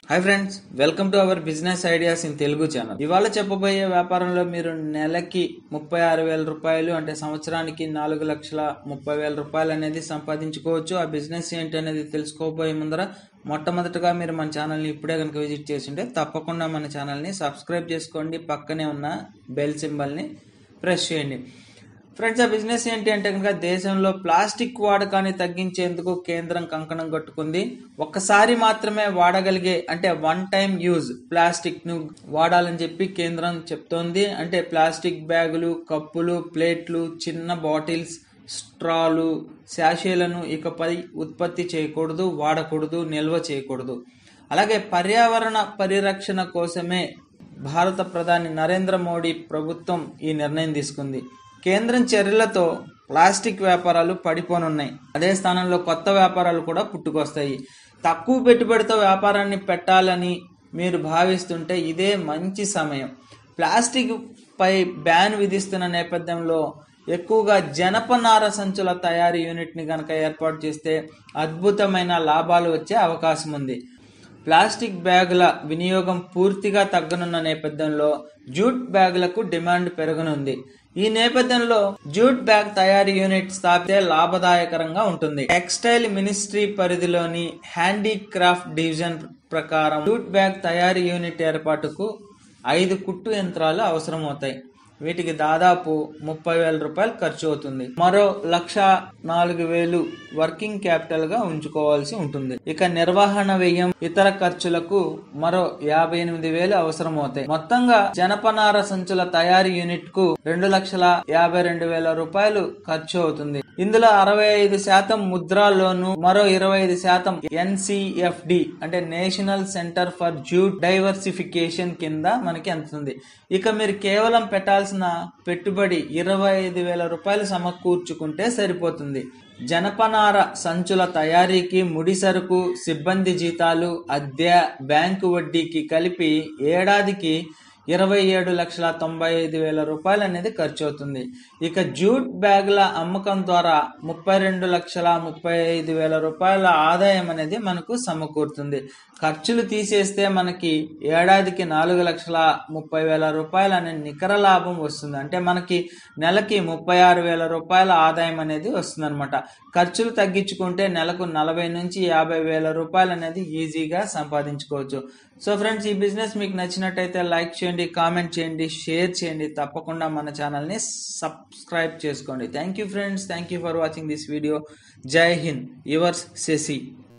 hi friends welcome to our business ideas in Telugu channel ఇవాళ చెప్పబోయే వ్యాపారంలో మీరు నెలకి ముప్పై ఆరు వేల రూపాయలు అంటే సంవత్సరానికి నాలుగు లక్షల ముప్పై వేల రూపాయలు అనేది సంపాదించుకోవచ్చు ఆ బిజినెస్ ఏంటి అనేది తెలుసుకోబోయే ముందర మొట్టమొదటగా మీరు మన ఛానల్ని ఇప్పుడే కనుక విజిట్ చేసింటే తప్పకుండా మన ఛానల్ని సబ్స్క్రైబ్ చేసుకోండి పక్కనే ఉన్న బెల్ సింబల్ని ప్రెస్ చేయండి ఫ్రెండ్స్ ఆ బిజినెస్ ఏంటి అంటే కనుక దేశంలో ప్లాస్టిక్ వాడకాన్ని తగ్గించేందుకు కేంద్రం కంకణం కట్టుకుంది ఒక్కసారి మాత్రమే వాడగలిగే అంటే వన్ టైం యూజ్ ప్లాస్టిక్ ను వాడాలని చెప్పి కేంద్రం చెప్తోంది అంటే ప్లాస్టిక్ బ్యాగులు కప్పులు ప్లేట్లు చిన్న బాటిల్స్ స్ట్రాలు శాషేలను ఇకపై ఉత్పత్తి చేయకూడదు వాడకూడదు నిల్వ చేయకూడదు అలాగే పర్యావరణ పరిరక్షణ కోసమే భారత ప్రధాని నరేంద్ర మోడీ ప్రభుత్వం ఈ నిర్ణయం తీసుకుంది కేంద్రం చర్యలతో ప్లాస్టిక్ వ్యాపారాలు పడిపోనున్నాయి అదే స్థానంలో కొత్త వ్యాపారాలు కూడా పుట్టుకొస్తాయి తక్కువ పెట్టుబడితో వ్యాపారాన్ని పెట్టాలని మీరు భావిస్తుంటే ఇదే మంచి సమయం ప్లాస్టిక్ పై బ్యాన్ విధిస్తున్న నేపథ్యంలో ఎక్కువగా జనపనార సంచుల తయారీ యూనిట్ని కనుక ఏర్పాటు చేస్తే అద్భుతమైన లాభాలు వచ్చే అవకాశం ఉంది ప్లాస్టిక్ బ్యాగుల వినియోగం పూర్తిగా తగ్గనున్న నేపథ్యంలో జూట్ బ్యాగులకు డిమాండ్ పెరగనుంది ఈ నేపథ్యంలో జూట్ బ్యాగ్ తయారీ యూనిట్ స్థాపితే లాభదాయకరంగా ఉంటుంది టెక్స్టైల్ మినిస్ట్రీ పరిధిలోని హ్యాండీక్రాఫ్ట్ డివిజన్ ప్రకారం జూట్ బ్యాగ్ తయారీ యూనిట్ ఏర్పాటుకు ఐదు కుట్టు యంత్రాలు అవసరమవుతాయి వీటికి దాదాపు ముప్పై వేల రూపాయలు ఖర్చు అవుతుంది మరో లక్ష నాలుగు వేలు వర్కింగ్ క్యాపిటల్ గా ఉంచుకోవాల్సి ఉంటుంది ఇక నిర్వహణ వ్యయం ఇతర ఖర్చులకు మరో యాభై ఎనిమిది వేలు అవసరం అవుతాయి మొత్తంగా జనపనార సంచుల తయారీ యూనిట్ కు రెండు లక్షల యాభై రెండు వేల రూపాయలు ఖర్చు అవుతుంది ఇందులో అరవై ఐదు శాతం ముద్రా లోను మరో ఇరవై ఐదు శాతం ఎన్సిఎఫ్డి అంటే national centre for jute diversification కింద మనకి అందుతుంది ఇక మీరు కేవలం పెట్టాల్సిన పెట్టుబడి ఇరవై ఐదు వేల రూపాయలు సమకూర్చుకుంటే సరిపోతుంది జనపనార సంచుల తయారీకి ముడి సరుకు సిబ్బంది జీతాలు అద్దె బ్యాంకు వడ్డీకి కలిపి ఏడాదికి ఇరవై ఏడు లక్షల తొంభై ఐదు వేల రూపాయలు అనేది ఖర్చు అవుతుంది ఇక జూట్ బ్యాగుల అమ్మకం ద్వారా ముప్పై రెండు లక్షల ముప్పై ఐదు వేల రూపాయల ఆదాయం అనేది మనకు సమకూరుతుంది ఖర్చులు తీసేస్తే మనకి ఏడాదికి నాలుగు లక్షల ముప్పై వేల రూపాయలు అనే నికర లాభం వస్తుంది అంటే మనకి నెలకి ముప్పై ఆరు వేల రూపాయల ఆదాయం అనేది వస్తుంది అనమాట ఖర్చులు తగ్గించుకుంటే నెలకు నలభై నుంచి యాభై వేల రూపాయలు అనేది ఈజీగా సంపాదించుకోవచ్చు సో ఫ్రెండ్స్ ఈ బిజినెస్ మీకు నచ్చినట్టయితే లైక్ చేయండి కామెంట్ చేయండి షేర్ చేయండి తప్పకుండా మన ఛానల్ని సబ్స్క్రైబ్ చేసుకోండి thank you friends thank you for watching this video Jai Hind yours Shashi